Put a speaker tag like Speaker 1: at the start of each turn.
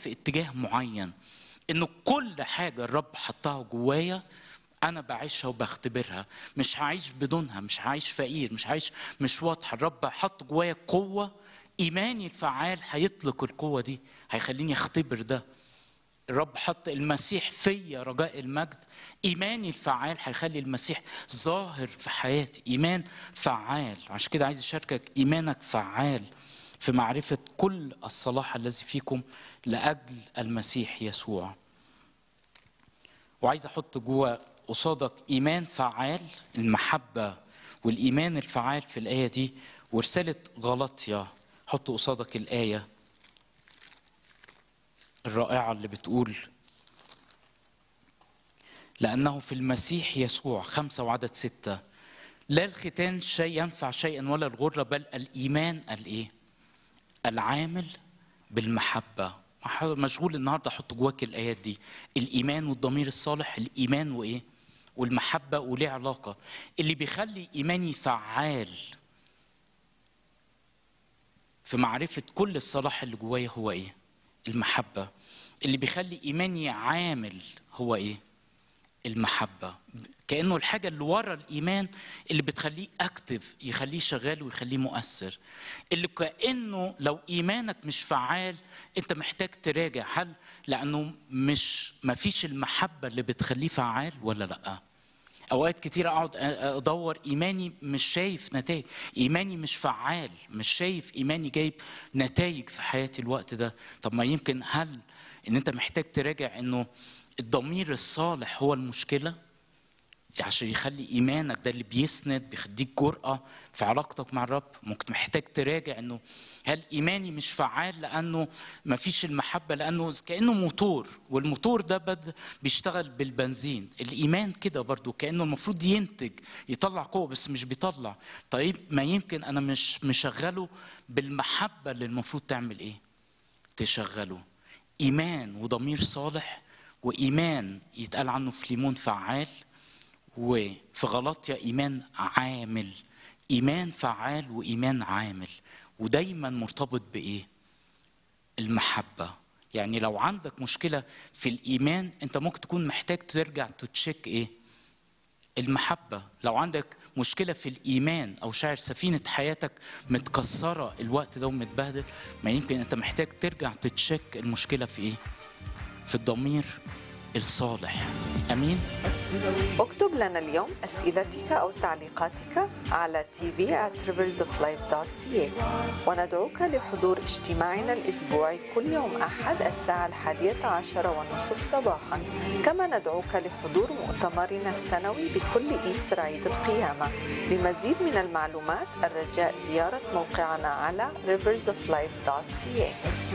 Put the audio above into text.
Speaker 1: في اتجاه معين انه كل حاجه الرب حطها جوايا انا بعيشها وبختبرها مش هعيش بدونها مش هعيش فقير مش هعيش مش واضحه الرب حط جوايا قوه ايماني الفعال هيطلق القوه دي هيخليني اختبر ده الرب حط المسيح فيا رجاء المجد ايماني الفعال هيخلي المسيح ظاهر في حياتي ايمان فعال عشان كده عايز اشاركك ايمانك فعال في معرفه كل الصلاح الذي فيكم لاجل المسيح يسوع وعايز احط جوه قصادك ايمان فعال المحبه والايمان الفعال في الايه دي ورساله غلطيا حط قصادك الايه الرائعه اللي بتقول لانه في المسيح يسوع خمسه وعدد سته لا الختان شيء ينفع شيئا ولا الغره بل الايمان الايه العامل بالمحبه مشغول النهارده احط جواك الايات دي الايمان والضمير الصالح الايمان وايه والمحبه وليه علاقه اللي بيخلي ايماني فعال في معرفه كل الصلاح اللي جوايا هو ايه المحبه اللي بيخلي ايماني عامل هو ايه المحبه كانه الحاجه اللي ورا الايمان اللي بتخليه اكتف يخليه شغال ويخليه مؤثر اللي كانه لو ايمانك مش فعال انت محتاج تراجع هل لانه مش ما فيش المحبه اللي بتخليه فعال ولا لا اوقات كتير اقعد ادور ايماني مش شايف نتائج ايماني مش فعال مش شايف ايماني جايب نتائج في حياتي الوقت ده طب ما يمكن هل ان انت محتاج تراجع انه الضمير الصالح هو المشكله عشان يخلي ايمانك ده اللي بيسند بيخليك جرأه في علاقتك مع الرب ممكن محتاج تراجع انه هل ايماني مش فعال لانه ما فيش المحبه لانه كانه موتور والموتور ده بد بيشتغل بالبنزين الايمان كده برضو كانه المفروض ينتج يطلع قوه بس مش بيطلع طيب ما يمكن انا مش مشغله بالمحبه اللي المفروض تعمل ايه تشغله ايمان وضمير صالح وايمان يتقال عنه في ليمون فعال وفي غلطيا ايمان عامل ايمان فعال وايمان عامل ودايما مرتبط بايه المحبه يعني لو عندك مشكله في الايمان انت ممكن تكون محتاج ترجع تتشيك ايه المحبه لو عندك مشكله في الايمان او شاعر سفينه حياتك متكسره الوقت ده ومتبهدل ما يمكن انت محتاج ترجع تتشيك المشكله في ايه في الضمير الصالح امين
Speaker 2: اكتب لنا اليوم أسئلتك أو تعليقاتك على tv at riversoflife.ca وندعوك لحضور اجتماعنا الأسبوعي كل يوم أحد الساعة الحادية عشر والنصف صباحا كما ندعوك لحضور مؤتمرنا السنوي بكل إيستر عيد القيامة لمزيد من المعلومات الرجاء زيارة موقعنا على riversoflife.ca